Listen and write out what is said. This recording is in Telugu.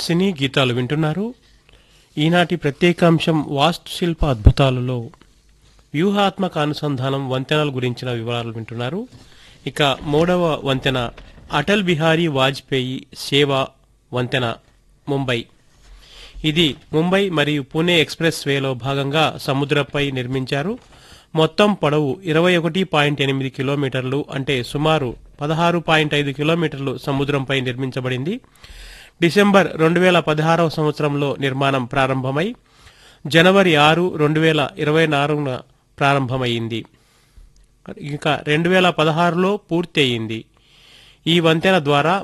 సినీ గీతాలు వింటున్నారు ఈనాటి ప్రత్యేకాంశం వాస్తుశిల్ప అద్భుతాలలో వ్యూహాత్మక అనుసంధానం వంతెనల గురించిన వివరాలు వింటున్నారు ఇక మూడవ వంతెన అటల్ బిహారీ వాజ్పేయి సేవా వంతెన ముంబై ఇది ముంబై మరియు పూణే ఎక్స్ప్రెస్ వేలో భాగంగా సముద్రపై నిర్మించారు మొత్తం పొడవు ఇరవై ఒకటి పాయింట్ ఎనిమిది కిలోమీటర్లు అంటే సుమారు పదహారు పాయింట్ ఐదు కిలోమీటర్లు సముద్రంపై నిర్మించబడింది డిసెంబర్ రెండు వేల పదహారవ సంవత్సరంలో నిర్మాణం ప్రారంభమై జనవరి ఆరు రెండు వేల ఇరవై నాలుగున ప్రారంభమైంది ఇంకా రెండు వేల పదహారులో పూర్తి అయింది ఈ వంతెన ద్వారా